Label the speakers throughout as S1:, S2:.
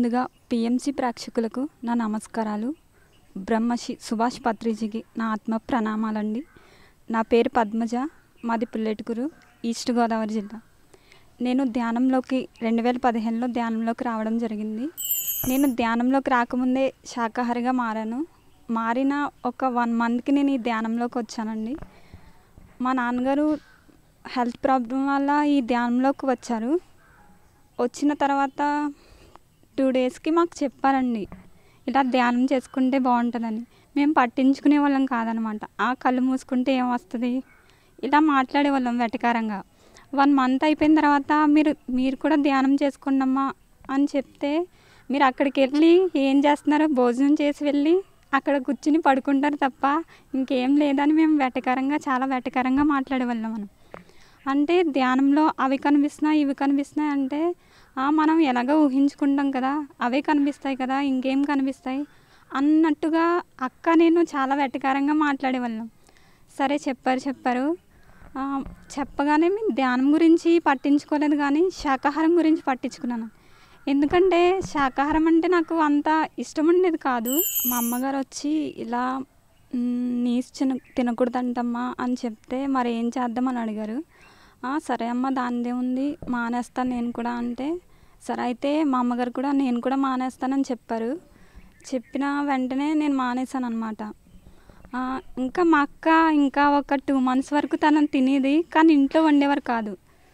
S1: ముందుగా పిఎంసి ప్రేక్షకులకు నా నమస్కారాలు బ్రహ్మశ్రీ సుభాష్ పత్రిజీకి నా ఆత్మ ప్రణామాలండి నా పేరు పద్మజ మాది పుల్లెటుకురు ఈస్ట్ గోదావరి జిల్లా నేను ధ్యానంలోకి రెండు వేల పదిహేనులో ధ్యానంలోకి రావడం జరిగింది నేను ధ్యానంలోకి రాకముందే శాకాహారిగా మారాను మారిన ఒక వన్ మంత్కి నేను ఈ ధ్యానంలోకి వచ్చానండి మా నాన్నగారు హెల్త్ ప్రాబ్లం వల్ల ఈ ధ్యానంలోకి వచ్చారు వచ్చిన తర్వాత టూ డేస్కి మాకు చెప్పారండి ఇలా ధ్యానం చేసుకుంటే బాగుంటుందని మేము పట్టించుకునే వాళ్ళం కాదనమాట ఆ కళ్ళు మూసుకుంటే ఏం వస్తుంది ఇలా మాట్లాడే వాళ్ళం వెటకారంగా వన్ మంత్ అయిపోయిన తర్వాత మీరు మీరు కూడా ధ్యానం చేసుకోండమ్మా అని చెప్తే మీరు అక్కడికి వెళ్ళి ఏం చేస్తున్నారో భోజనం చేసి వెళ్ళి అక్కడ కూర్చుని పడుకుంటారు తప్ప ఇంకేం లేదని మేము వెటకారంగా చాలా వెటకారంగా మాట్లాడేవాళ్ళం మనం అంటే ధ్యానంలో అవి కనిపిస్తున్నాయి ఇవి కనిపిస్తున్నాయి అంటే "ఆ, మనం ఎలాగో ఊహించుకుంటాం కదా అవే కనిపిస్తాయి కదా ఇంకేం కనిపిస్తాయి అన్నట్టుగా అక్క నేను చాలా వెటకారంగా మాట్లాడేవాళ్ళం సరే చెప్పారు చెప్పారు ఆ, చెప్పగానే మేము ధ్యానం గురించి పట్టించుకోలేదు కానీ శాకాహారం గురించి పట్టించుకున్నాను ఎందుకంటే శాకాహారం అంటే నాకు అంత ఇష్టం ఉండేది కాదు మా అమ్మగారు వచ్చి ఇలా "మ్, నీసు తిన తినకూడదంటమ్మా అని చెప్తే మరి ఏం చేద్దామని అడిగారు "ఆ, సరే అమ్మ దానిదే ఉంది మానేస్తాను నేను కూడా అంటే సరే అయితే మా అమ్మగారు కూడా నేను కూడా మానేస్తానని చెప్పారు చెప్పిన వెంటనే నేను మానేశాను అనమాట ఇంకా మా అక్క ఇంకా ఒక టూ మంత్స్ వరకు తను తినేది కానీ ఇంట్లో వండేవారు కాదు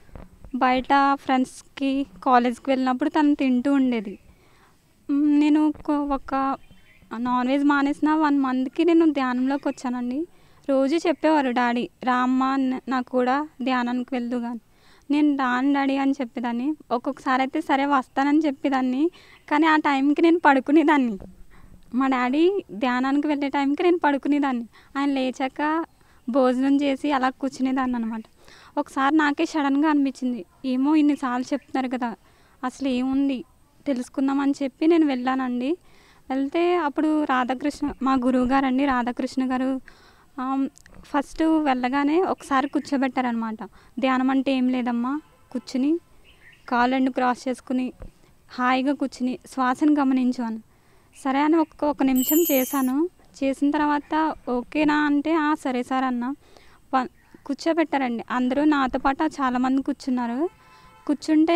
S1: బయట ఫ్రెండ్స్కి కాలేజ్కి వెళ్ళినప్పుడు తను తింటూ ఉండేది మ్, నేను ఒక- ఒక నాన్ వెజ్ మానేసిన వన్ మంత్కి నేను ధ్యానంలోకి వచ్చానండి రోజు చెప్పేవారు డాడీ రామ్మ న- నాకు కూడా ధ్యానానికి వెళ్దు కానీ నేను రాను డాడీ అని చెప్పేదాన్ని ఒక్కొక్కసారి అయితే సరే వస్తానని చెప్పేదాన్ని కానీ ఆ టైంకి నేను పడుకునేదాన్ని మా డాడీ ధ్యానానికి వెళ్ళే టైంకి నేను పడుకునేదాన్ని ఆయన లేచాక భోజనం చేసి అలా కూర్చునేదాన్ని అనమాట ఒకసారి నాకే సడన్గా అనిపించింది ఏమో ఇన్నిసార్లు చెప్తున్నారు కదా అసలు ఏముంది తెలుసుకుందామని చెప్పి నేను వెళ్ళానండి వెళ్తే అప్పుడు రాధాకృష్ణ మా గురువు గారు అండి రాధాకృష్ణ గారు ఆమ్, ఫస్ట్ వెళ్ళగానే ఒకసారి కూర్చోబెట్టారనమాట ధ్యానం అంటే ఏం లేదమ్మా కూర్చుని కాళ్ళు రెండు క్రాస్ చేసుకుని హాయిగా కూర్చుని శ్వాసను గమనించు అని సరే అని ఒక్క ఒక నిమిషం చేశాను చేసిన తర్వాత ఓకేనా అంటే "ఆ, సరే సార్ అన్న ప- కూర్చోబెట్టారండి అందరూ నాతో పాటు చాలామంది కూర్చున్నారు కూర్చుంటే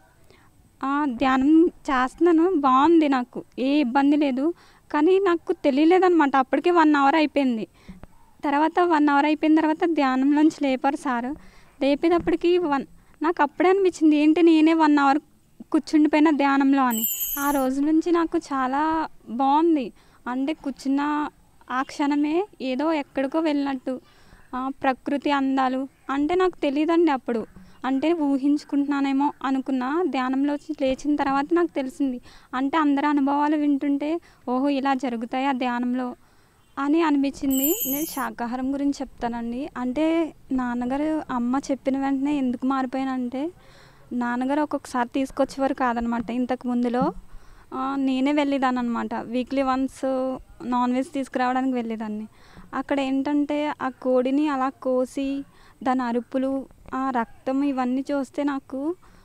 S1: "ఆ, ధ్యానం చేస్తున్నాను బాగుంది నాకు ఏ ఇబ్బంది లేదు కానీ నాకు తెలియలేదన్నమాట అప్పటికే వన్ అవర్ అయిపోయింది తర్వాత వన్ అవర్ అయిపోయిన తర్వాత ధ్యానంలోంచి లేపారు సార్ లేపేటప్పటికి వన్ నాకు అప్పుడే అనిపించింది ఏంటి నేనే వన్ అవర్ కూర్చుండిపోయిన ధ్యానంలో అని ఆ రోజు నుంచి నాకు చాలా బాగుంది అంటే కూర్చున్న ఆ క్షణమే ఏదో ఎక్కడికో వెళ్ళినట్టు ఆ, ప్రకృతి అందాలు అంటే నాకు తెలియదండి అప్పుడు అంటే ఊహించుకుంటున్నానేమో అనుకున్నా ధ్యానంలో వచ్చి లేచిన తర్వాత నాకు తెలిసింది అంటే అందరి అనుభవాలు వింటుంటే ఓహో ఇలా జరుగుతాయి ఆ ధ్యానంలో అని అనిపించింది నేను శాకాహారం గురించి చెప్తానండి అంటే నాన్నగారు అమ్మ చెప్పిన వెంటనే ఎందుకు మారిపోయానంటే నాన్నగారు ఒక్కొక్కసారి తీసుకొచ్చేవారు కాదనమాట ఇంతకు ముందులో ఆ, నేనే వెళ్ళేదాన్ని అనమాట వీక్లీ వన్స్ నాన్ వెజ్ తీసుకురావడానికి వెళ్ళేదాన్ని అక్కడ ఏంటంటే ఆ కోడిని అలా కోసి దాని అరుపులు ఆ రక్తం ఇవన్నీ చూస్తే నాకు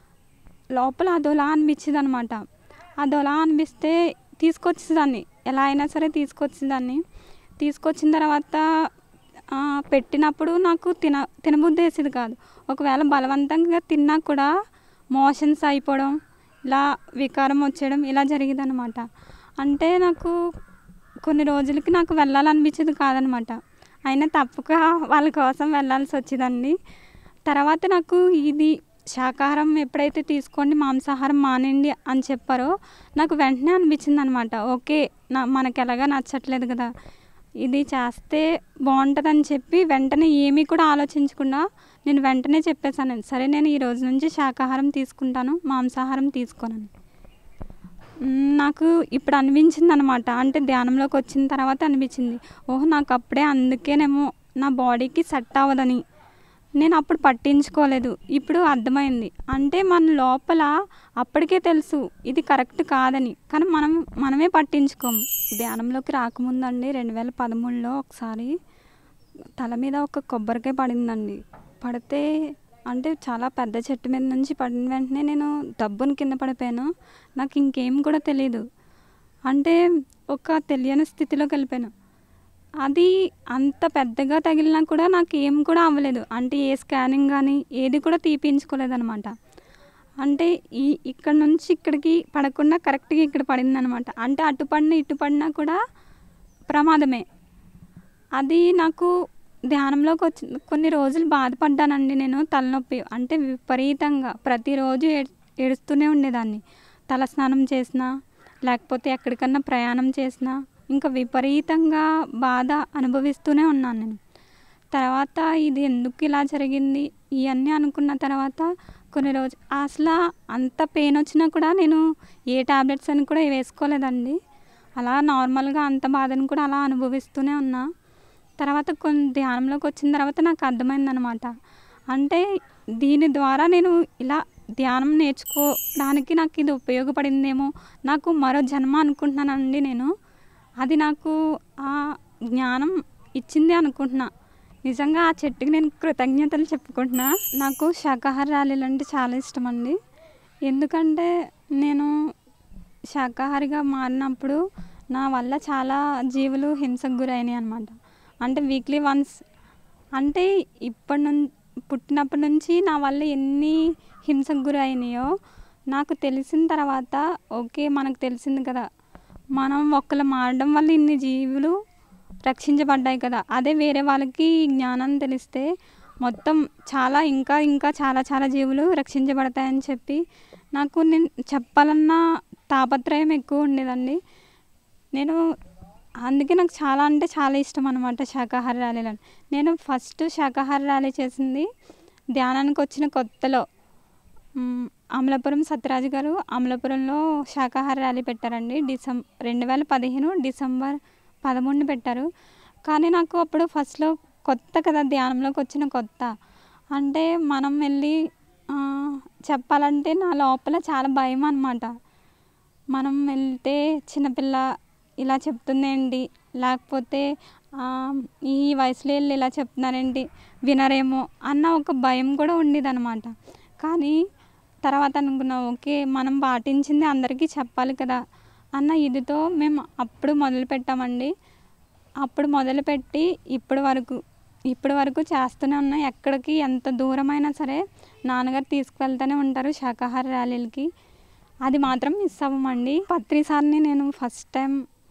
S1: లోపల అదోలా అనిపించింది అనమాట అదోలా అనిపిస్తే తీసుకొచ్చేదాన్ని ఎలా అయినా సరే తీసుకొచ్చేదాన్ని తీసుకొచ్చిన తర్వాత ఆ, పెట్టినప్పుడు నాకు తిన తినబుద్ధి వేసేది కాదు ఒకవేళ బలవంతంగా తిన్నా కూడా మోషన్స్ అయిపోవడం ఇలా వికారం వచ్చేయడం ఇలా జరిగేది అనమాట అంటే నాకు కొన్ని రోజులకి నాకు వెళ్ళాలనిపించేది కాదనమాట అయినా తప్పక వాళ్ళ కోసం వెళ్ళాల్సి వచ్చేదండి తర్వాత నాకు ఇది శాకాహారం ఎప్పుడైతే తీసుకోండి మాంసాహారం మానేయండి అని చెప్పారో నాకు వెంటనే అనిపించింది అనమాట ఓకే నా మనకి ఎలాగా నచ్చట్లేదు కదా ఇది చేస్తే బాగుంటుందని చెప్పి వెంటనే ఏమీ కూడా ఆలోచించకుండా నేను వెంటనే చెప్పేశాను సరే నేను ఈ రోజు నుంచి శాకాహారం తీసుకుంటాను మాంసాహారం తీసుకోనని మ్, నాకు ఇప్పుడు అనిపించింది అనమాట అంటే ధ్యానంలోకి వచ్చిన తర్వాత అనిపించింది ఓహో నాకు అప్పుడే అందుకేనేమో నా బాడీకి సెట్ అవ్వదని నేను అప్పుడు పట్టించుకోలేదు ఇప్పుడు అర్థమైంది అంటే మన లోపల అప్పటికే తెలుసు ఇది కరెక్ట్ కాదని కానీ మనం మనమే పట్టించుకోము ధ్యానంలోకి రాకముందండి రెండు వేల పదమూడులో ఒకసారి తల మీద ఒక కొబ్బరికాయ పడిందండి పడితే అంటే చాలా పెద్ద చెట్టు మీద నుంచి పడిన వెంటనే నేను దబ్బుని కింద పడిపోయాను నాకు ఇంకేం కూడా తెలియదు అంటే ఒక తెలియని స్థితిలోకి వెళ్ళిపోయాను అది అంత పెద్దగా తగిలినా కూడా నాకు ఏం కూడా అవ్వలేదు అంటే ఏ స్కానింగ్ కానీ ఏది కూడా తీపించుకోలేదనమాట అంటే ఈ ఇక్కడ నుంచి ఇక్కడికి పడకుండా కరెక్ట్గా ఇక్కడ పడింది అనమాట అంటే అటు పడిన ఇటు పడినా కూడా ప్రమాదమే అది నాకు ధ్యానంలోకి వచ్చి కొన్ని రోజులు బాధపడ్డానండి నేను తలనొప్పి అంటే విపరీతంగా ప్రతిరోజు ఏడ్ ఏడుస్తూనే ఉండేదాన్ని తల స్నానం చేసినా లేకపోతే ఎక్కడికన్నా ప్రయాణం చేసినా ఇంకా విపరీతంగా బాధ అనుభవిస్తూనే ఉన్నాను నేను తర్వాత ఇది ఎందుకు ఇలా జరిగింది ఇవన్నీ అనుకున్న తర్వాత కొన్ని రోజు అసలు అంత పెయిన్ వచ్చినా కూడా నేను ఏ టాబ్లెట్స్ అని కూడా వేసుకోలేదండి అలా నార్మల్గా అంత బాధను కూడా అలా అనుభవిస్తూనే ఉన్నా తర్వాత కొన్ని ధ్యానంలోకి వచ్చిన తర్వాత నాకు అర్థమైందనమాట అంటే దీని ద్వారా నేను ఇలా ధ్యానం నేర్చుకోవడానికి నాకు ఇది ఉపయోగపడిందేమో నాకు మరో జన్మ అనుకుంటున్నానండి నేను అది నాకు ఆ జ్ఞానం ఇచ్చింది అనుకుంటున్నా నిజంగా ఆ చెట్టుకి నేను కృతజ్ఞతలు చెప్పుకుంటున్నా నాకు శాకాహార ర్యాలీలు అంటే చాలా ఇష్టం అండి ఎందుకంటే నేను శాకాహారిగా మారినప్పుడు నా వల్ల చాలా జీవులు హింసకు గురైనాయి అనమాట అంటే వీక్లీ వన్స్ అంటే ఇప్పటి నుంచి పుట్టినప్పటి నుంచి నా వల్ల ఎన్ని హింసకు గురైనాయో నాకు తెలిసిన తర్వాత ఓకే మనకు తెలిసింది కదా మనం ఒక్కరు మారడం వల్ల ఇన్ని జీవులు రక్షించబడ్డాయి కదా అదే వేరే వాళ్ళకి ఈ జ్ఞానం తెలిస్తే మొత్తం చాలా ఇంకా ఇంకా చాలా చాలా జీవులు రక్షించబడతాయని చెప్పి నాకు నేను చెప్పాలన్న తాపత్రయం ఎక్కువ ఉండేదండి నేను అందుకే నాకు చాలా అంటే చాలా ఇష్టం అనమాట శాకాహార ర్యాలీలు నేను ఫస్ట్ శాకాహార ర్యాలీ చేసింది ధ్యానానికి వచ్చిన కొత్తలో మ్, అమలాపురం సత్యరాజు గారు అమలాపురంలో శాకాహార ర్యాలీ పెట్టారండి డిసెం రెండు వేల పదిహేను డిసెంబర్ పదమూడుని పెట్టారు కానీ నాకు అప్పుడు ఫస్ట్లో కొత్త కదా ధ్యానంలోకి వచ్చిన కొత్త అంటే మనం వెళ్ళి ఆ, చెప్పాలంటే నా లోపల చాలా భయం అనమాట మనం వెళ్తే చిన్నపిల్ల ఇలా చెప్తుందేంటి లేకపోతే ఆ, ఈ వయసులో వెళ్ళి ఇలా చెప్తున్నారేంటి వినరేమో అన్న ఒక భయం కూడా ఉండేదన్నమాట కానీ తర్వాత అనుకున్నా ఓకే మనం పాటించింది అందరికీ చెప్పాలి కదా అన్న ఇదితో మేము అప్పుడు మొదలు పెట్టామండి అప్పుడు మొదలుపెట్టి ఇప్పటి వరకు ఇప్పటి వరకు చేస్తూనే ఉన్నా ఎక్కడికి ఎంత దూరమైనా సరే నాన్నగారు తీసుకువెళ్తూనే ఉంటారు శాకాహార ర్యాలీలకి అది మాత్రం మిస్ అవ్వమండి పత్రి సార్ని నేను ఫస్ట్ టైం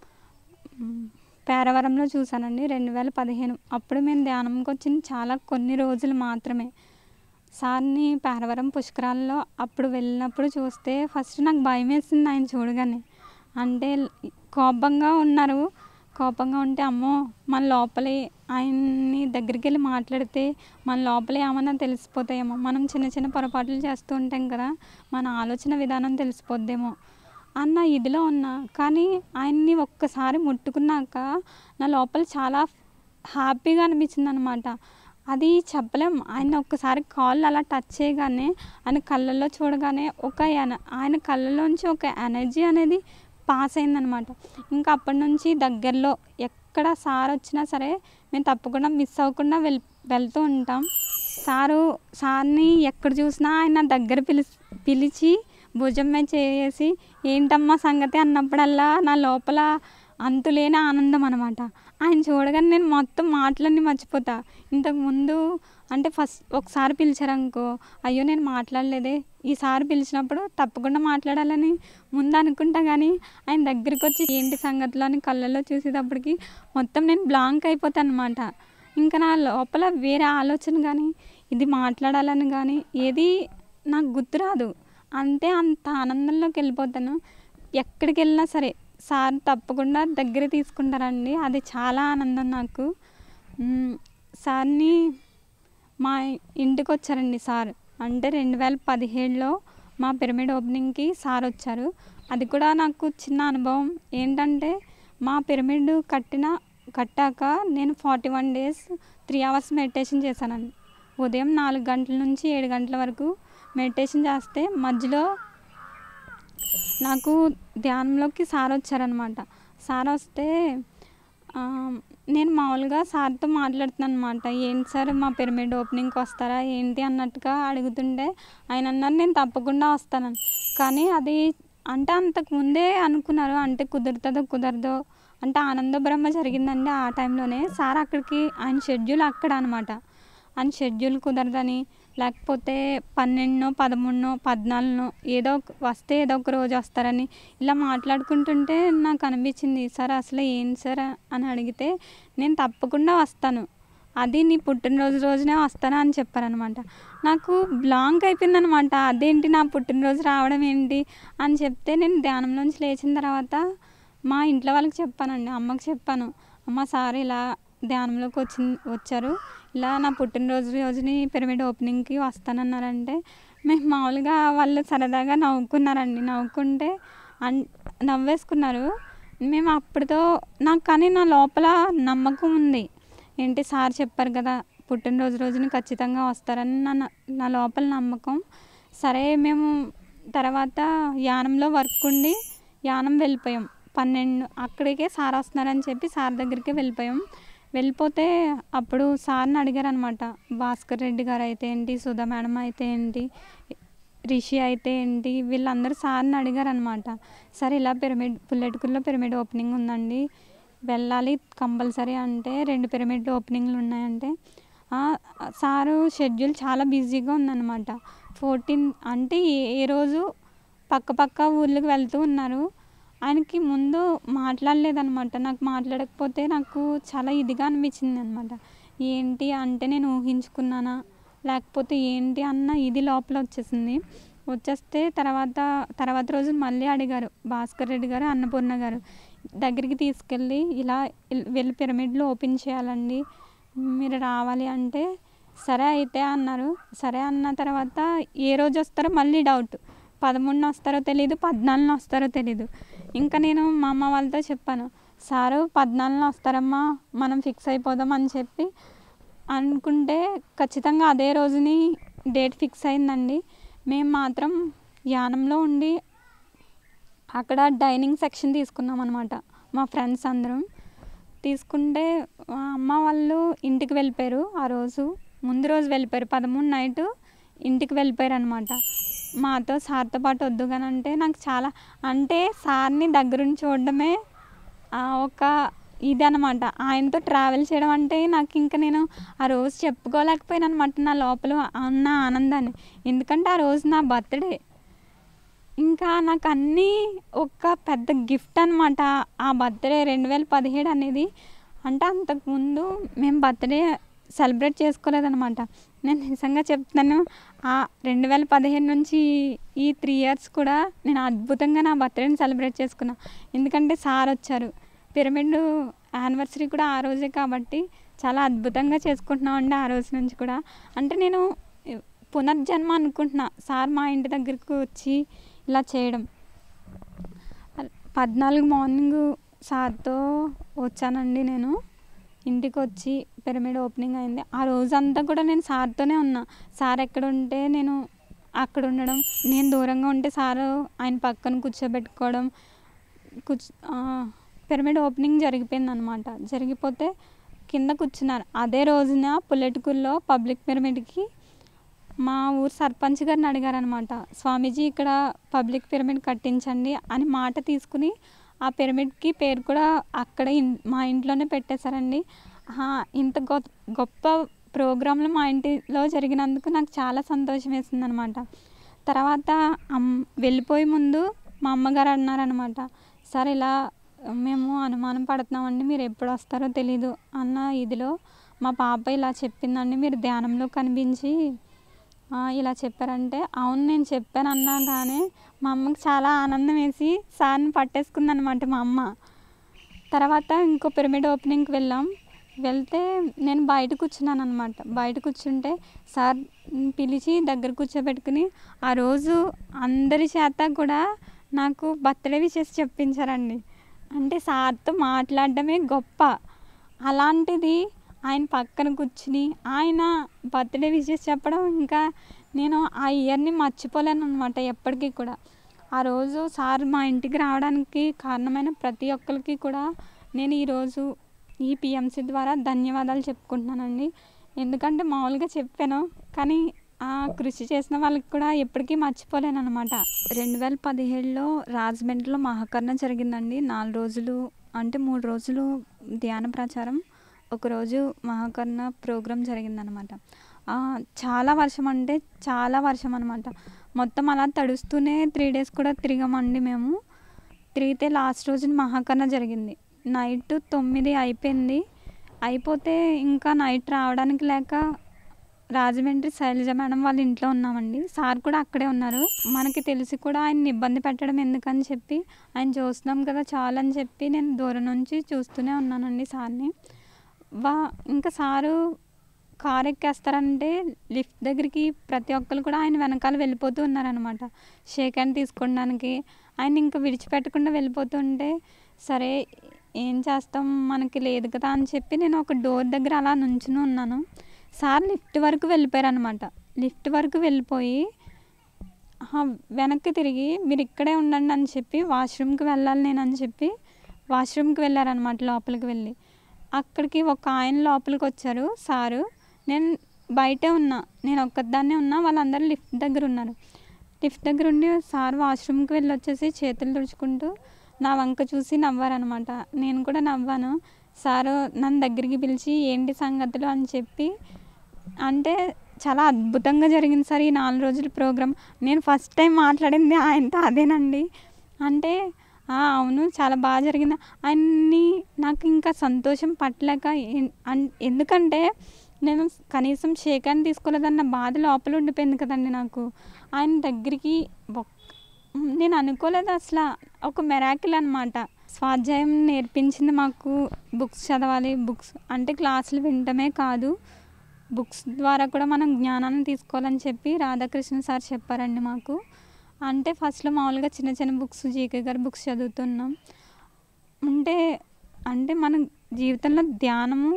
S1: మ్, పేరవరంలో చూశానండి రెండు వేల పదిహేను అప్పుడు మేము ధ్యానంకి వచ్చింది చాలా కొన్ని రోజులు మాత్రమే సార్ని పేరవరం పుష్కరాల్లో అప్పుడు వెళ్ళినప్పుడు చూస్తే ఫస్ట్ నాకు భయం వేసింది ఆయన చూడగానే అంటే కోపంగా ఉన్నారు కోపంగా ఉంటే అమ్మో మన లోపలే ఆయన్ని దగ్గరికి వెళ్ళి మాట్లాడితే మన లోపలే ఏమన్నా తెలిసిపోతాయేమో మనం చిన్న చిన్న పొరపాట్లు చేస్తూ ఉంటాం కదా మన ఆలోచన విధానం తెలిసిపోద్దేమో అన్న ఇదిలో ఉన్నా కానీ ఆయన్ని ఒక్కసారి ముట్టుకున్నాక నా లోపల చాలా హ్యాపీగా అనిపించింది అనమాట అది చెప్పలేం ఆయన ఒక్కసారి కాళ్ళు అలా టచ్ చేయగానే ఆయన కళ్ళల్లో చూడగానే ఒక ఎన- ఆయన కళ్ళలోంచి ఒక ఎనర్జీ అనేది పాస్ అయిందనమాట ఇంకా అప్పటి నుంచి దగ్గరలో ఎక్కడ సార్ వచ్చినా సరే మేము తప్పకుండా మిస్ అవ్వకుండా వెళ్ వెళ్తూ ఉంటాం సారు సార్ని ఎక్కడ చూసినా ఆయన దగ్గర పిలి పిలిచి భుజం మీద చేసి ఏంటమ్మా సంగతి అన్నప్పుడల్లా నా లోపల అంతులేని ఆనందం అనమాట ఆయన చూడగానే నేను మొత్తం మాటలన్నీ మర్చిపోతా ఇంతకు ముందు అంటే ఫస్ట్ ఒకసారి పిలిచారనుకో అయ్యో నేను మాట్లాడలేదే ఈసారి పిలిచినప్పుడు తప్పకుండా మాట్లాడాలని ముందు అనుకుంటా కానీ ఆయన దగ్గరికి వచ్చి ఏంటి సంగతిలో అని కళ్ళల్లో చూసేటప్పటికి మొత్తం నేను బ్లాంక్ అయిపోతాను అనమాట ఇంకా నా లోపల వేరే ఆలోచన కానీ ఇది మాట్లాడాలని కానీ ఏది నాకు గుర్తురాదు అంతే అంత ఆనందంలోకి వెళ్ళిపోతాను ఎక్కడికి వెళ్ళినా సరే సార్ తప్పకుండా దగ్గర తీసుకుంటారండి అది చాలా ఆనందం నాకు మ్, సార్ని మా ఇంటికి వచ్చారండి సార్ అంటే రెండు వేల పదిహేడులో మా పిరమిడ్ ఓపెనింగ్కి సార్ వచ్చారు అది కూడా నాకు చిన్న అనుభవం ఏంటంటే మా పిరమిడ్ కట్టిన కట్టాక నేను forty one days three hours meditation చేశానండి ఉదయం నాలుగు గంటల నుంచి ఏడు గంటల వరకు మెడిటేషన్ చేస్తే మధ్యలో నాకు ధ్యానంలోకి సార్ వచ్చారనమాట సార్ వస్తే ఆ, నేను మామూలుగా సార్తో మాట్లాడుతున్నాను అనమాట ఏంటి సార్ మా పిరమిడ్ ఓపెనింగ్కి వస్తారా ఏంటి అన్నట్టుగా అడుగుతుంటే ఆయన అన్నారు నేను తప్పకుండా వస్తానని కానీ అది అంటే అంతకు ముందే అనుకున్నారు అంటే కుదురుతుందో కుదరదో అంటే ఆనంద బ్రహ్మ జరిగిందండి ఆ టైంలోనే సార్ అక్కడికి ఆయన షెడ్యూల్ అక్కడ అనమాట ఆయన షెడ్యూల్ కుదరదని లేకపోతే పన్నెండునో పదమూడునో పద్నాలుగునో ఏదో ఒక వస్తే ఏదో ఒక రోజు వస్తారని ఇలా మాట్లాడుకుంటుంటే నాకు అనిపించింది సార్ అసలు ఏంటి సార్ అని అడిగితే నేను తప్పకుండా వస్తాను అది నీ పుట్టినరోజు రోజునే వస్తాను అని చెప్పారనమాట నాకు బ్లాంక్ అయిపోయింది అనమాట అదేంటి నా పుట్టినరోజు రావడం ఏంటి అని చెప్తే నేను ధ్యానంలోంచి లేచిన తర్వాత మా ఇంట్లో వాళ్ళకి చెప్పానండి అమ్మకి చెప్పాను అమ్మ సార్ ఇలా ధ్యానంలోకి వచ్చి వచ్చారు ఇలా నా పుట్టినరోజు రోజుని పిరమిడ్ ఓపెనింగ్కి వస్తానన్నారంటే మేము మామూలుగా వాళ్ళు సరదాగా నవ్వుకున్నారండి నవ్వుకుంటే అన్ నవ్వేసుకున్నారు మేము అప్పటితో నాకు కానీ నా లోపల నమ్మకం ఉంది ఏంటి సార్ చెప్పారు కదా పుట్టినరోజు రోజున ఖచ్చితంగా వస్తారని నా నా లోపల నమ్మకం సరే మేము తర్వాత యానంలో వర్క్ ఉండి యానం వెళ్ళిపోయాం పన్నెండు అక్కడికే సార్ వస్తున్నారని చెప్పి సార్ దగ్గరికి వెళ్ళిపోయాం వెళ్ళిపోతే అప్పుడు సార్ని అడిగారు అనమాట భాస్కర్ రెడ్డి గారు అయితే ఏంటి సుధా మేడం అయితే ఏంటి రిషి అయితే ఏంటి వీళ్ళందరూ సార్ని అడిగారు అనమాట సార్ ఇలా పిరమిడ్ పుల్లెటుకుల్లో పిరమిడ్ ఓపెనింగ్ ఉందండి వెళ్ళాలి కంపల్సరీ అంటే రెండు పిరమిడ్ ఓపెనింగ్లు ఉన్నాయంటే "ఆ, సారు షెడ్యూల్ చాలా బిజీగా ఉందన్నమాట ఫోర్టీన్ అంటే ఏ- ఏ రోజు పక్క పక్క ఊర్లకు వెళ్తూ ఉన్నారు ఆయనకి ముందు మాట్లాడలేదన్నమాట నాకు మాట్లాడకపోతే నాకు చాలా ఇదిగా అనిపించింది అనమాట ఏంటి అంటే నేను ఊహించుకున్నానా లేకపోతే ఏంటి అన్న ఇది లోపల వచ్చేసింది వచ్చేస్తే తర్వాత తర్వాత రోజు మళ్ళీ అడిగారు భాస్కర్ రెడ్డి గారు అన్నపూర్ణ గారు దగ్గరికి తీసుకెళ్ళి ఇలా ఇల్- వెళ్ళి పిరమిడ్లు ఓపెన్ చేయాలండి మీరు రావాలి అంటే సరే అయితే అన్నారు సరే అన్న తర్వాత ఏ రోజు వస్తారో మళ్ళీ డౌట్ పదమూడున వస్తారో తెలియదు పద్నాలుగున వస్తారో తెలియదు ఇంకా నేను మా అమ్మ వాళ్ళతో చెప్పాను సారు పద్నాలుగున వస్తారమ్మా మనం ఫిక్స్ అయిపోదాం అని చెప్పి అనుకుంటే ఖచ్చితంగా అదే రోజుని డేట్ ఫిక్స్ అయిందండి మేము మాత్రం యానంలో ఉండి అక్కడ డైనింగ్ సెక్షన్ తీసుకున్నాం అనమాట మా ఫ్రెండ్స్ అందరం తీసుకుంటే మా అమ్మ వాళ్ళు ఇంటికి వెళ్ళిపోయారు ఆ రోజు ముందు రోజు వెళ్ళిపోయారు పదమూడు నైట్ ఇంటికి వెళ్ళిపోయారు అనమాట మాతో సార్తో పాటు వద్దు కానీ అంటే నాకు చాలా అంటే సార్ని దగ్గరుండి చూడడమే ఆ, ఒక ఇది అనమాట ఆయనతో ట్రావెల్ చేయడం అంటే నాకు ఇంకా నేను ఆ రోజు చెప్పుకోలేకపోయాను అనమాట నా లోపల ఉన్న ఆనందాన్ని ఎందుకంటే ఆ రోజు నా బర్త్డే ఇంకా నాకు అన్నీ ఒక పెద్ద గిఫ్ట్ అనమాట ఆ బర్త్డే రెండు వేల పదిహేడు అనేది అంటే అంతకుముందు మేము బర్త్డే సెలబ్రేట్ చేసుకోలేదన్నమాట నేను నిజంగా చెప్తున్నాను ఆ రెండు వేల పదిహేను నుంచి ఈ త్రీ ఇయర్స్ కూడా నేను అద్భుతంగా నా బర్త్డేని సెలబ్రేట్ చేసుకున్నా ఎందుకంటే సార్ వచ్చారు పిరమిడ్ యానివర్సరీ కూడా ఆ రోజే కాబట్టి చాలా అద్భుతంగా చేసుకుంటున్నాం అండి ఆ రోజు నుంచి కూడా అంటే నేను పునర్జన్మ అనుకుంటున్నా సార్ మా ఇంటి దగ్గరికి వచ్చి ఇలా చేయడం పద్నాలుగు మార్నింగ్ సార్తో వచ్చానండి నేను ఇంటికి వచ్చి పిరమిడ్ ఓపెనింగ్ అయింది ఆ రోజంతా కూడా నేను సార్తోనే ఉన్నా సార్ ఎక్కడ ఉంటే నేను అక్కడ ఉండడం నేను దూరంగా ఉంటే సారు ఆయన పక్కన కూర్చోబెట్టుకోవడం కూర్చు ఆ, పిరమిడ్ ఓపెనింగ్ జరిగిపోయింది అనమాట జరిగిపోతే కింద కూర్చున్నారు అదే రోజున పుల్లెటుకుల్లో పబ్లిక్ పిరమిడ్కి మా ఊరు సర్పంచ్ గారిని అడిగారనమాట స్వామీజీ ఇక్కడ పబ్లిక్ పిరమిడ్ కట్టించండి అని మాట తీసుకుని ఆ పిరమిడ్కి పేరు కూడా అక్కడ ఇన్- మా ఇంట్లోనే పెట్టేశారండి ఆహా, ఇంత గొ- గొప్ప ప్రోగ్రాంలు మా ఇంటిలో జరిగినందుకు నాకు చాలా సంతోషం వేసింది అనమాట తర్వాత అమ్ వెళ్ళిపోయే ముందు మా అమ్మగారు అన్నారనమాట సార్ ఇలా మేము అనుమానం పడుతున్నామండి మీరు ఎప్పుడు వస్తారో తెలీదు అన్న ఇదిలో మా పాప ఇలా చెప్పిందండి మీరు ధ్యానంలో కనిపించి ఆ, ఇలా చెప్పారంటే అవును నేను చెప్పాను అన్నగానే మా అమ్మకి చాలా ఆనందం వేసి సార్ని పట్టేసుకుందనమాట మా అమ్మ తర్వాత ఇంకో పిరమిడ్ ఓపెనింగ్కి వెళ్ళాం వెళ్తే నేను బయట కూర్చున్నాను అనమాట బయట కూర్చుంటే సార్ పిలిచి దగ్గర కూర్చోబెట్టుకుని ఆ రోజు అందరి చేత కూడా నాకు బర్త్డే విషెస్ చెప్పించారండి అంటే సార్తో మాట్లాడడమే గొప్ప అలాంటిది ఆయన పక్కన కూర్చుని ఆయన బర్త్డే విషెస్ చెప్పడం ఇంకా నేను ఆ ఇయర్ని మర్చిపోలేను అనమాట ఎప్పటికీ కూడా ఆ రోజు సార్ మా ఇంటికి రావడానికి కారణమైన ప్రతి ఒక్కరికి కూడా నేను ఈరోజు ఈ పిఎంసి ద్వారా ధన్యవాదాలు చెప్పుకుంటున్నానండి ఎందుకంటే మామూలుగా చెప్పాను కానీ ఆ కృషి చేసిన వాళ్ళకి కూడా ఎప్పటికీ మర్చిపోలేను అనమాట రెండు వేల పదిహేడులో రాజమండ్రిలో మహాకర్ణ జరిగిందండి నాలుగు రోజులు అంటే మూడు రోజులు ధ్యాన ప్రచారం ఒకరోజు మహాకర్ణ ప్రోగ్రాం జరిగిందనమాట ఆ, చాలా వర్షం అంటే చాలా వర్షం అనమాట మొత్తం అలా తడుస్తూనే త్రీ డేస్ కూడా తిరిగామండి మేము తిరిగితే లాస్ట్ రోజున మహాకర్ణ జరిగింది నైట్ తొమ్మిది అయిపోయింది అయిపోతే ఇంకా నైట్ రావడానికి లేక రాజమండ్రి శైలజ మేడం వాళ్ళ ఇంట్లో ఉన్నామండి సార్ కూడా అక్కడే ఉన్నారు మనకి తెలిసి కూడా ఆయన్ని ఇబ్బంది పెట్టడం ఎందుకని చెప్పి ఆయన చూస్తున్నాం కదా చాలని చెప్పి నేను దూరం నుంచి చూస్తూనే ఉన్నానండి సార్ని వా ఇంకా సారు కారు ఎక్కేస్తారంటే లిఫ్ట్ దగ్గరికి ప్రతి ఒక్కరు కూడా ఆయన వెనకాల వెళ్ళిపోతూ ఉన్నారనమాట షేక్ హ్యాండ్ తీసుకోవడానికి ఆయన ఇంకా విడిచిపెట్టకుండా వెళ్ళిపోతుంటే సరే ఏం చేస్తాం మనకి లేదు కదా అని చెప్పి నేను ఒక డోర్ దగ్గర అలా నుంచుని ఉన్నాను సార్ లిఫ్ట్ వరకు వెళ్ళిపోయారు అనమాట లిఫ్ట్ వరకు వెళ్ళిపోయి ఆహా, వెనక్కి తిరిగి మీరు ఇక్కడే ఉండండి అని చెప్పి వాష్రూమ్కి వెళ్ళాలి నేను అని చెప్పి వాష్రూమ్కి వెళ్ళారనమాట లోపలికి వెళ్ళి అక్కడికి ఒక ఆయన లోపలికి వచ్చారు సారు నేను బయటే ఉన్నా నేను ఒక్కదాన్నే ఉన్నా వాళ్ళందరూ లిఫ్ట్ దగ్గర ఉన్నారు లిఫ్ట్ దగ్గర ఉండి సార్ వాష్రూమ్కి వెళ్ళి వచ్చేసి చేతులు తుడుచుకుంటూ నా వంక చూసి నవ్వారనమాట నేను కూడా నవ్వాను సారు నన్ను దగ్గరికి పిలిచి ఏంటి సంగతులు అని చెప్పి అంటే చాలా అద్భుతంగా జరిగింది సార్ ఈ నాలుగు రోజుల ప్రోగ్రామ్ నేను ఫస్ట్ టైం మాట్లాడింది ఆయనతో అదేనండి అంటే "ఆ, అవును చాలా బాగా జరిగింది ఆయన్ని నాకు ఇంకా సంతోషం పట్టలేక ఎన్- అన్- ఎందుకంటే నేను కనీసం షేక్ హ్యాండ్ తీసుకోలేదన్న బాధ లోపల ఉండిపోయింది కదండి నాకు ఆయన దగ్గరికి ఒక్- నేను అనుకోలేదు అసలు ఒక మెరాకిల్ అనమాట స్వాధ్యాయం నేర్పించింది మాకు బుక్స్ చదవాలి బుక్స్ అంటే క్లాసులు వినటమే కాదు బుక్స్ ద్వారా కూడా మనం జ్ఞానాన్ని తీసుకోవాలని చెప్పి రాధాకృష్ణ సార్ చెప్పారండి మాకు అంటే ఫస్ట్లో మామూలుగా చిన్న చిన్న బుక్స్ జీకే గారి బుక్స్ చదువుతున్నాం అంటే అంటే మన జీవితంలో ధ్యానము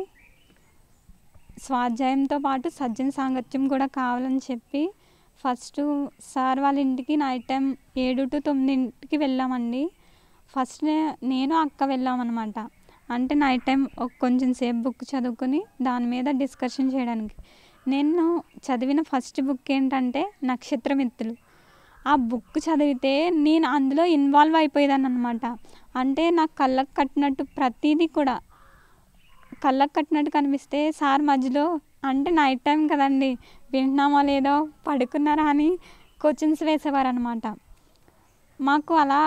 S1: స్వాధ్యాయంతో పాటు సజ్జన సాంగత్యం కూడా కావాలని చెప్పి ఫస్ట్ సార్ వాళ్ళ ఇంటికి నైట్ టైం ఏడు టు తొమ్మిదింటికి వెళ్ళామండి ఫస్ట్ నే- నేను అక్క వెళ్ళామన్నమాట అంటే నైట్ టైం ఒక కొంచెం సేపు బుక్ చదువుకుని దాని మీద డిస్కషన్ చేయడానికి నేను చదివిన ఫస్ట్ బుక్ ఏంటంటే నక్షత్రమిత్తులు ఆ బుక్ చదివితే నేను అందులో ఇన్వాల్వ్ అయిపోయేదాన్ని అనమాట అంటే నాకు కళ్ళకు కట్టినట్టు ప్రతిదీ కూడా కళ్ళకు కట్టినట్టు కనిపిస్తే సార్ మధ్యలో అంటే నైట్ టైం కదండి వింటున్నామో లేదో పడుకున్నారా అని క్వశ్చన్స్ వేసేవారు అనమాట మాకు అలా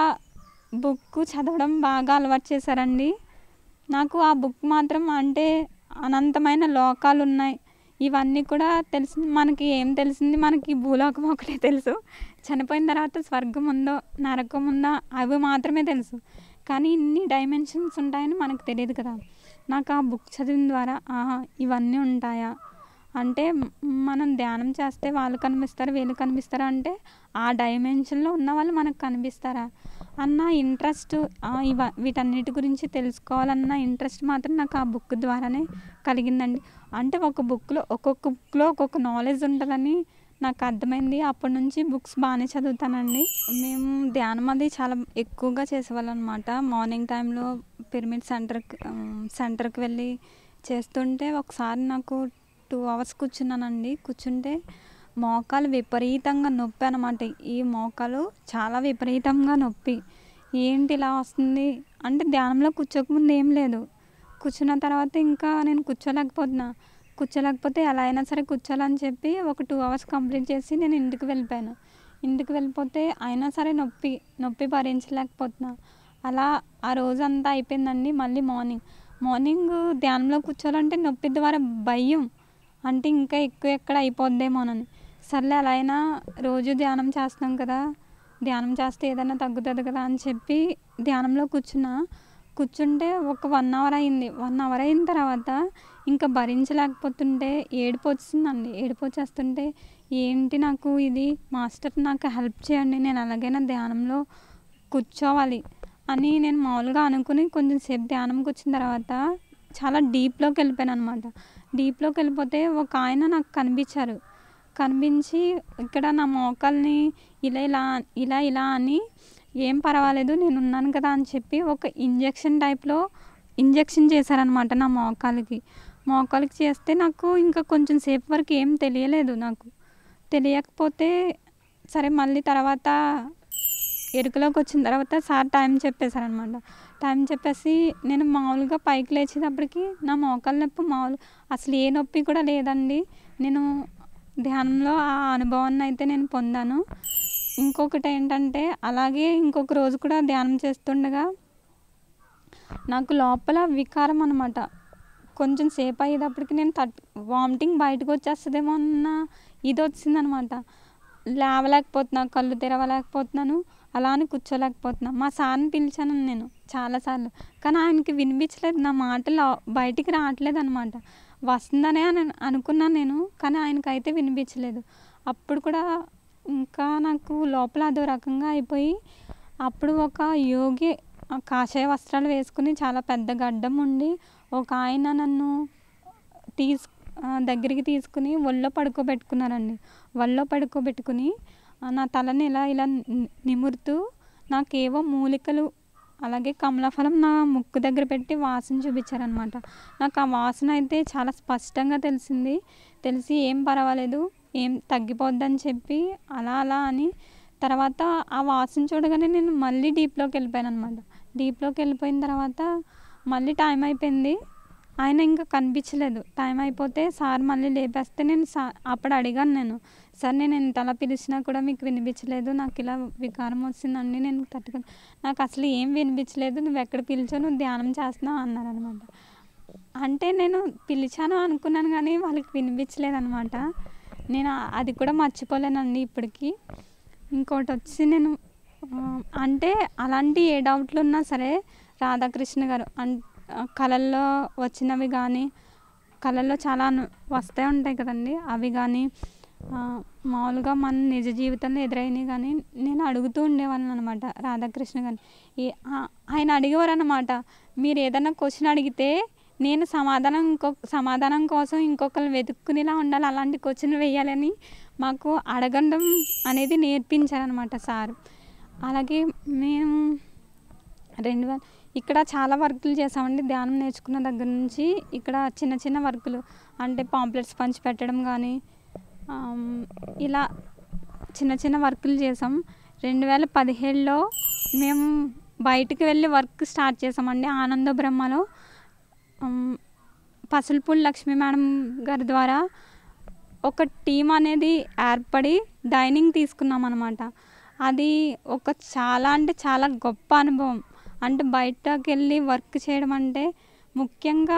S1: బుక్ చదవడం బాగా అలవాటు చేశారండి నాకు ఆ బుక్ మాత్రం అంటే అనంతమైన లోకాలు ఉన్నాయి ఇవన్నీ కూడా తెలిసింది మనకి ఏం తెలిసింది మనకి భూలోకం ఒకటే తెలుసు చనిపోయిన తర్వాత స్వర్గం ఉందో నరకం ఉందో అవి మాత్రమే తెలుసు కానీ ఇన్ని డైమెన్షన్స్ ఉంటాయని మనకు తెలియదు కదా నాకు ఆ బుక్ చదివిన ద్వారా ఆహా ఇవన్నీ ఉంటాయా అంటే మ్- మనం ధ్యానం చేస్తే వాళ్ళు కనిపిస్తారు వీళ్ళు కనిపిస్తారా అంటే ఆ డైమెన్షన్లో ఉన్న వాళ్ళు మనకు కనిపిస్తారా అన్న ఇంట్రెస్ట్ ఇవ వీటన్నిటి గురించి తెలుసుకోవాలన్న ఇంట్రెస్ట్ మాత్రం నాకు ఆ బుక్ ద్వారానే కలిగిందండి అంటే ఒక బుక్లో ఒక్కొక్క బుక్లో ఒక్కొక్క నాలెడ్జ్ ఉంటుందని నాకు అర్థమైంది అప్పటి నుంచి బుక్స్ బాగానే చదువుతానండి మేము ధ్యానం అది చాలా ఎక్కువగా చేసేవాళ్ళం అనమాట మార్నింగ్ టైంలో పిరమిడ్ సెంటర్కి సెంటర్కి వెళ్ళి చేస్తుంటే ఒకసారి నాకు టూ అవర్స్ కూర్చున్నానండి కూర్చుంటే మోకాలు విపరీతంగా నొప్పి అనమాట ఈ మోకాలు చాలా విపరీతంగా నొప్పి ఏంటి ఇలా వస్తుంది అంటే ధ్యానంలో కూర్చోకముందు ఏం లేదు కూర్చున్న తర్వాత ఇంకా నేను కూర్చోలేకపోతున్నా కూర్చోలేకపోతే ఎలా అయినా సరే కూర్చోాలని చెప్పి ఒక టూ అవర్స్ కంప్లీట్ చేసి నేను ఇంటికి వెళ్ళిపోయాను ఇంటికి వెళ్ళిపోతే అయినా సరే నొప్పి నొప్పి భరించలేకపోతున్నా అలా ఆ రోజంతా అయిపోయిందండి మళ్ళీ మార్నింగ్ మార్నింగ్ ధ్యానంలో కూర్చోవాలంటే నొప్పి ద్వారా భయం అంటే ఇంకా ఎక్కువ ఎక్కడ అయిపోద్దేమోనని సర్లే అలా అయినా రోజు ధ్యానం చేస్తున్నాం కదా ధ్యానం చేస్తే ఏదైనా తగ్గుతుంది కదా అని చెప్పి ధ్యానంలో కూర్చున్నా కూర్చుంటే ఒక వన్ అవర్ అయింది వన్ అవర్ అయిన తర్వాత ఇంకా భరించలేకపోతుంటే ఏడుపు వచ్చిందండి ఏడుపు వచ్చేస్తుంటే ఏంటి నాకు ఇది మాస్టర్ నాకు హెల్ప్ చేయండి నేను ఎలాగైనా ధ్యానంలో కూర్చోవాలి అని నేను మామూలుగా అనుకుని కొంచెం సేపు ధ్యానం కూర్చున్న తర్వాత చాలా డీప్లోకి వెళ్ళిపోయాను అనమాట డీప్లోకి వెళ్ళిపోతే ఒక ఆయన నాకు కనిపించారు కనిపించి ఇక్కడ నా మోకాల్ని ఇలా ఇలా ఇలా ఇలా అని ఏం పర్వాలేదు నేను ఉన్నాను కదా అని చెప్పి ఒక ఇంజెక్షన్ టైప్లో ఇంజెక్షన్ చేశారనమాట నా మోకాలికి మోకాలికి చేస్తే నాకు ఇంకా కొంచెం సేపు వరకు ఏం తెలియలేదు నాకు తెలియకపోతే సరే మళ్ళీ తర్వాత ఎరుకలోకి వచ్చిన తర్వాత సార్ టైం చెప్పేశారనమాట టైం చెప్పేసి నేను మామూలుగా పైకి లేచేటప్పటికి నా మోకాలు నొప్పి మామూలు అసలు ఏ నొప్పి కూడా లేదండి నేను ధ్యానంలో ఆ అనుభవాన్ని అయితే నేను పొందాను ఇంకొకటి ఏంటంటే అలాగే ఇంకొక రోజు కూడా ధ్యానం చేస్తుండగా నాకు లోపల వికారం అనమాట కొంచెం సేపు అయ్యేటప్పటికి నేను తట్ వామిటింగ్ బయటకు వచ్చేస్తుందేమో అన్న ఇది వచ్చిందనమాట లేవలేకపోతున్నా కళ్ళు తెరవలేకపోతున్నాను అలా అని కూర్చోలేకపోతున్నా మా సార్ని పిలిచాను నేను చాలాసార్లు కానీ ఆయనకి వినిపించలేదు నా మాటలు బయటికి రావట్లేదు అనమాట వస్తుందనే అని అనుకున్నాను నేను కానీ ఆయనకైతే వినిపించలేదు అప్పుడు కూడా ఇంకా నాకు లోపల అదో రకంగా అయిపోయి అప్పుడు ఒక యోగి ఆ కాషాయ వస్త్రాలు వేసుకుని చాలా పెద్ద గడ్డం ఉండి ఒక ఆయన నన్ను తీసు ఆ, దగ్గరికి తీసుకుని ఒళ్ళో పడుకోబెట్టుకున్నారండి ఒళ్ళో పడుకోబెట్టుకుని ఆ, నా తలని ఇలా ఇలా ని- నిమురుతూ నాకేవో మూలికలు అలాగే కమలాఫలం నా ముక్కు దగ్గర పెట్టి వాసన చూపించారనమాట నాకు ఆ వాసన అయితే చాలా స్పష్టంగా తెలిసింది తెలిసి ఏం పర్వాలేదు ఏం తగ్గిపోద్దని చెప్పి అలా అలా అని తర్వాత ఆ వాసన చూడగానే నేను మళ్ళీ డీప్లోకి వెళ్ళిపోయాను అనమాట డీప్లోకి వెళ్ళిపోయిన తర్వాత మళ్ళీ టైం అయిపోయింది ఆయన ఇంకా కనిపించలేదు టైం అయిపోతే సార్ మళ్ళీ లేపేస్తే నేను సా అప్పుడు అడిగాను నేను సార్ నేను ఎంతలా పిలిచినా కూడా మీకు వినిపించలేదు నాకు ఇలా వికారం వచ్చిందండి నేను తట్టుకుని నాకు అసలు ఏం వినిపించలేదు నువ్వు ఎక్కడ పిలిచో నువ్వు ధ్యానం చేస్తున్నావు అన్నారనమాట అంటే నేను పిలిచాను అనుకున్నాను కానీ వాళ్ళకి వినిపించలేదు అనమాట నేను ఆ- అది కూడా మర్చిపోలేనండి ఇప్పటికీ ఇంకోటి వచ్చి నేను ఆ, అంటే అలాంటి ఏ డౌట్లు ఉన్నా సరే రాధాకృష్ణ గారు అన్ ఆ, కళల్లో వచ్చినవి కానీ కళల్లో చాలా అను- వస్తూ ఉంటాయి కదండి అవి కానీ ఆ, మామూలుగా మన నిజ జీవితంలో ఎదురైనవి కానీ నేను అడుగుతూ ఉండేవాళ్ళని అనమాట రాధాకృష్ణ గారిని ఈ ఆ- ఆయన అడిగేవారు అనమాట మీరు ఏదైనా క్వశ్చన్ అడిగితే నేను సమాధానం ఇంకొక సమాధానం కోసం ఇంకొకరు వెతుక్కునేలా ఉండాలి అలాంటి క్వశ్చన్ వేయాలని మాకు అడగడం అనేది నేర్పించారనమాట సార్ అలాగే మేము రెండు వేల ఇక్కడ చాలా వర్కులు చేసామండి ధ్యానం నేర్చుకున్న దగ్గర నుంచి ఇక్కడ చిన్న చిన్న వర్కులు అంటే పాంప్లెట్స్ పంచి పెట్టడం కానీ ఆమ్, ఇలా చిన్న చిన్న వర్కులు చేసాం రెండు వేల పదిహేడులో మేము బయటికి వెళ్ళి వర్క్ స్టార్ట్ చేసామండి ఆనంద బ్రహ్మలో ఆమ్, పసులపూడి లక్ష్మీ మేడం గారి ద్వారా ఒక టీం అనేది ఏర్పడి డైనింగ్ తీసుకున్నాం అనమాట అది ఒక చాలా అంటే చాలా గొప్ప అనుభవం అంటే బయటకు వెళ్ళి వర్క్ చేయడం అంటే ముఖ్యంగా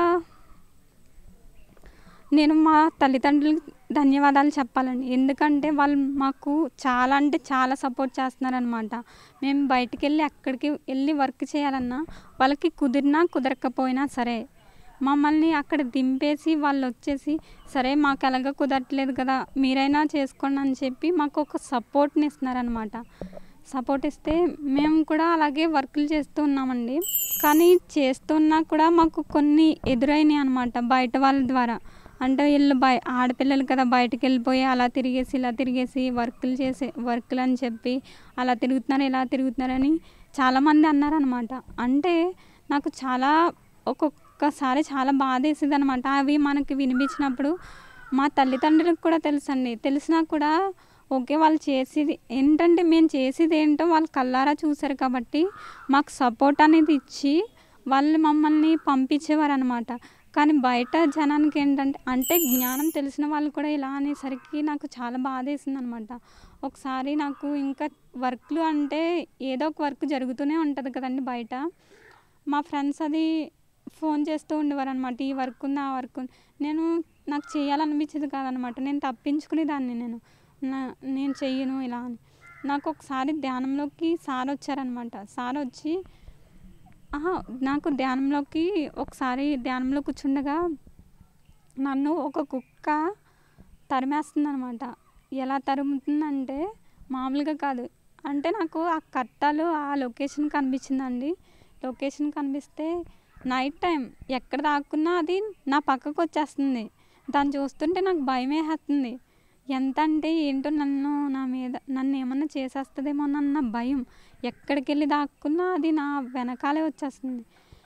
S1: నేను మా తల్లిదండ్రులకి ధన్యవాదాలు చెప్పాలండి ఎందుకంటే వాళ్ళు మాకు చాలా అంటే చాలా సపోర్ట్ చేస్తున్నారనమాట మేము బయటికి వెళ్ళి అక్కడికి వెళ్ళి వర్క్ చేయాలన్నా వాళ్ళకి కుదిరినా కుదరకపోయినా సరే మమ్మల్ని అక్కడ దింపేసి వాళ్ళు వచ్చేసి సరే మాకు ఎలాగ కుదరట్లేదు కదా మీరైనా చేసుకోండి అని చెప్పి మాకు ఒక సపోర్ట్ని ఇస్తున్నారనమాట సపోర్ట్ ఇస్తే మేము కూడా అలాగే వర్కులు చేస్తూ ఉన్నామండి కానీ చేస్తున్నా కూడా మాకు కొన్ని ఎదురైనాయి అనమాట బయట వాళ్ళ ద్వారా అంటే వీళ్ళు బయ ఆడపిల్లలు కదా బయటకు వెళ్ళిపోయి అలా తిరిగేసి ఇలా తిరిగేసి వర్కులు చేసే వర్కులు అని చెప్పి అలా తిరుగుతున్నారు ఇలా తిరుగుతున్నారని చాలామంది అన్నారనమాట అంటే నాకు చాలా ఒక్కొక్కసారి చాలా బాధ వేసేది అనమాట అవి మనకి వినిపించినప్పుడు మా తల్లిదండ్రులకు కూడా తెలుసండి తెలిసినా కూడా ఓకే వాళ్ళు చేసేది ఏంటంటే మేము చేసేది ఏంటో వాళ్ళు కల్లారా చూసారు కాబట్టి మాకు సపోర్ట్ అనేది ఇచ్చి వాళ్ళు మమ్మల్ని పంపించేవారు అనమాట కానీ బయట జనానికి ఏంటంటే అంటే జ్ఞానం తెలిసిన వాళ్ళు కూడా ఇలా అనేసరికి నాకు చాలా బాధ వేసింది అనమాట ఒకసారి నాకు ఇంకా వర్క్లు అంటే ఏదో ఒక వర్క్ జరుగుతూనే ఉంటుంది కదండి బయట మా ఫ్రెండ్స్ అది ఫోన్ చేస్తూ ఉండేవారు అనమాట ఈ వర్క్ ఉంది ఆ వర్క్ ఉంది నేను నాకు చేయాలనిపించేది కాదనమాట నేను తప్పించుకునేదాన్ని నేను నా నేను చెయ్యను ఇలా అని నాకు ఒకసారి ధ్యానంలోకి సార్ వచ్చారనమాట సార్ వచ్చి ఆహా, నాకు ధ్యానంలోకి ఒకసారి ధ్యానంలో కూర్చుండగా నన్ను ఒక కుక్క తరిమేస్తుంది అనమాట ఎలా తరుముతుందంటే మామూలుగా కాదు అంటే నాకు ఆ కట్టలు ఆ లొకేషన్ కనిపించిందండి లొకేషన్ కనిపిస్తే నైట్ టైం ఎక్కడ దాక్కున్నా అది నా పక్కకు వచ్చేస్తుంది దాన్ని చూస్తుంటే నాకు భయం వేసేస్తుంది ఎంత అంటే ఏంటో నన్ను నా మీద నన్ను ఏమన్నా చేసేస్తుందేమో అన్న భయం ఎక్కడికి వెళ్ళి దాక్కున్నా అది నా వెనకాలే వచ్చేస్తుంది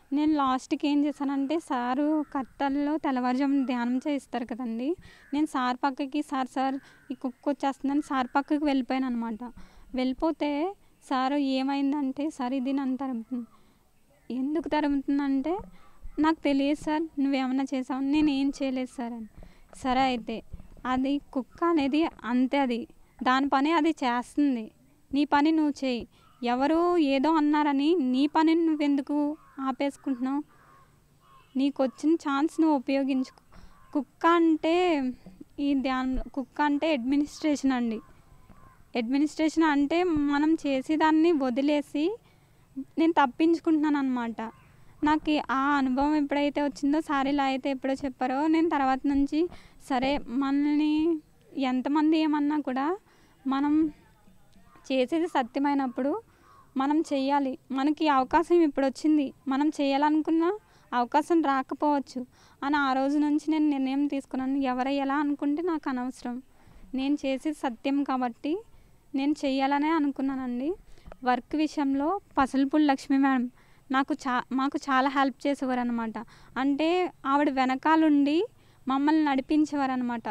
S1: నేను లాస్ట్కి ఏం చేశానంటే సారు కట్టల్లో తెల్లవారుజామున ధ్యానం చేయిస్తారు కదండి నేను సార్ పక్కకి సార్ సార్ ఈ కుక్క వచ్చేస్తుందని సార్ పక్కకి వెళ్ళిపోయాను అనమాట వెళ్ళిపోతే సారు ఏమైందంటే సార్ ఇది నన్ను తరుముతుంది ఎందుకు తరుముతుందంటే నాకు తెలియదు సార్ నువ్వేమన్నా చేసావు నేను ఏం చేయలేదు సార్ అని సరే అయితే అది కుక్క అనేది అంతే అది దాని పని అది చేస్తుంది నీ పని నువ్వు చేయి ఎవరు ఏదో అన్నారని నీ పని నువ్వెందుకు ఆపేసుకుంటున్నావు నీకు వచ్చిన ఛాన్స్ నువ్వు ఉపయోగించుకో కుక్క అంటే ఈ ధ్యానం కుక్క అంటే అడ్మినిస్ట్రేషన్ అండి అడ్మినిస్ట్రేషన్ అంటే మనం చేసేదాన్ని వదిలేసి నేను తప్పించుకుంటున్నాను అనమాట నాకు ఆ అనుభవం ఎప్పుడైతే వచ్చిందో సార్ ఇలా అయితే ఎప్పుడో చెప్పారో నేను తర్వాత నుంచి సరే మనల్ని ఎంతమంది ఏమన్నా కూడా మనం చేసేది సత్యమైనప్పుడు మనం చెయ్యాలి మనకి ఈ అవకాశం ఇప్పుడు వచ్చింది మనం చేయాలనుకున్న అవకాశం రాకపోవచ్చు అని ఆ రోజు నుంచి నేను నిర్ణయం తీసుకున్నాను ఎవరు ఎలా అనుకుంటే నాకు అనవసరం నేను చేసేది సత్యం కాబట్టి నేను చెయ్యాలనే అనుకున్నానండి వర్క్ విషయంలో పసలపూడి లక్ష్మి మేడం నాకు చా మాకు చాలా హెల్ప్ చేసేవారు అనమాట అంటే ఆవిడ వెనకాలండి మమ్మల్ని నడిపించేవారు అనమాట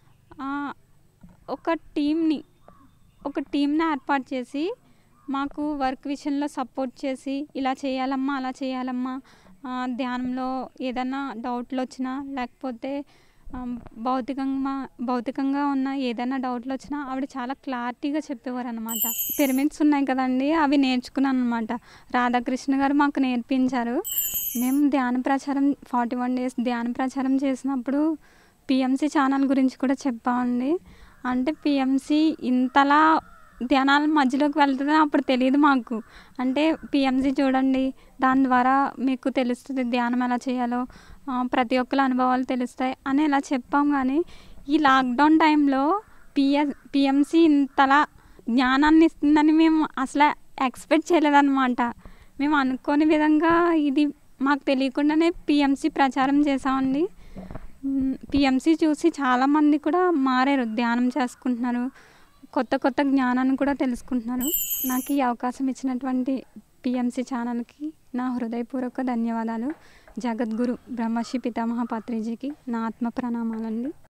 S1: ఒక టీంని ఒక టీంని ఏర్పాటు చేసి మాకు వర్క్ విషయంలో సపోర్ట్ చేసి ఇలా చేయాలమ్మా అలా చేయాలమ్మా ఆ, ధ్యానంలో ఏదైనా డౌట్లు వచ్చినా లేకపోతే ఆ, భౌతికంగా భౌతికంగా ఉన్న ఏదైనా డౌట్లు వచ్చినా ఆవిడ చాలా క్లారిటీగా చెప్పేవారు అనమాట పిరమిడ్స్ ఉన్నాయి కదండి అవి నేర్చుకున్నాను అనమాట రాధాకృష్ణ గారు మాకు నేర్పించారు మేము ధ్యాన ప్రచారం ఫార్టీ వన్ డేస్ ధ్యాన ప్రచారం చేసినప్పుడు పిఎంసి ఛానల్ గురించి కూడా చెప్పామండి అంటే పిఎంసి ఇంతలా ధ్యానాల మధ్యలోకి వెళ్తుందని అప్పుడు తెలియదు మాకు అంటే పిఎంసి చూడండి దాని ద్వారా మీకు తెలుస్తుంది ధ్యానం ఎలా చేయాలో ఆ, ప్రతి ఒక్కరి అనుభవాలు తెలుస్తాయి అని ఇలా చెప్పాం కానీ ఈ లాక్డౌన్ టైంలో పిఎస్ పిఎంసి ఇంతలా జ్ఞానాన్ని ఇస్తుందని మేము అసలు ఎక్స్పెక్ట్ చేయలేదన్నమాట మేము అనుకోని విధంగా ఇది మాకు తెలియకుండానే పిఎంసి ప్రచారం చేసామండి పిఎంసి చూసి చాలామంది కూడా మారారు ధ్యానం చేసుకుంటున్నారు కొత్త కొత్త జ్ఞానాన్ని కూడా తెలుసుకుంటున్నారు నాకు ఈ అవకాశం ఇచ్చినటువంటి పిఎంసి ఛానల్కి నా హృదయపూర్వక ధన్యవాదాలు జగద్గురు బ్రహ్మశ్రీ పితామహ పత్రిజీకి నా ఆత్మ ప్రణామాలండి